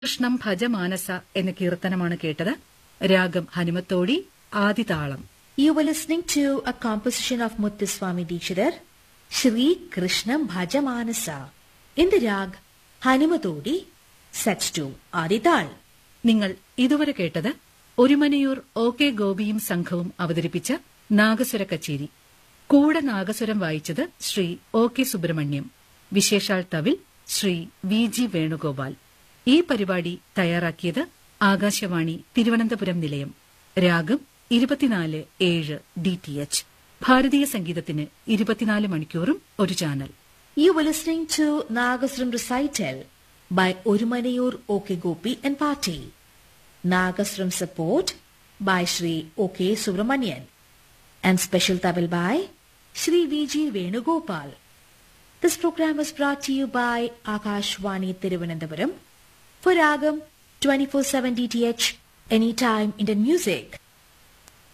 കൃഷ്ണം ഭജമാനസ എന്ന കീർത്തനമാണ് കേട്ടത് രാഗം ഹനുമത്തോടി ആദിതാളം You were listening to a composition of Muthuswami Dikshidhar, Shri Krishna Bhajamanasa, in the rag Hanumatodi, set to Adidal. നിങ്ങൾ ഇതുവരെ കേട്ടത് Orumanayur O K ഗോപിയും സംഘവും അവതരിപ്പിച്ച നാഗസ്വര കച്ചേരി കൂടെ നാഗസ്വരം വായിച്ചത് ശ്രീ ഒ കെ സുബ്രഹ്മണ്യം വിശേഷാൽ തവിൽ ശ്രീ വി ജി വേണുഗോപാൽ ഈ പരിപാടി തയ്യാറാക്കിയത് ആകാശവാണി തിരുവനന്തപുരം നിലയം രാഗം ഇരുപത്തിനാല് ഏഴ് ഡി ടി എച്ച് ഭാരതീയ സംഗീതത്തിന് ഇരുപത്തിനാല് മണിക്കൂറും ഒരു channel You were listening to Nagasram recital by Orumanayur O.K. Gopi and Party. Nagasram support by Shri O.K. Subramanian and special tabel by Shri V.G. Venugopal. This program was brought to you by Akashwani Tiruvananthapuram for Ragam 24-7 DTH Anytime Indian Music.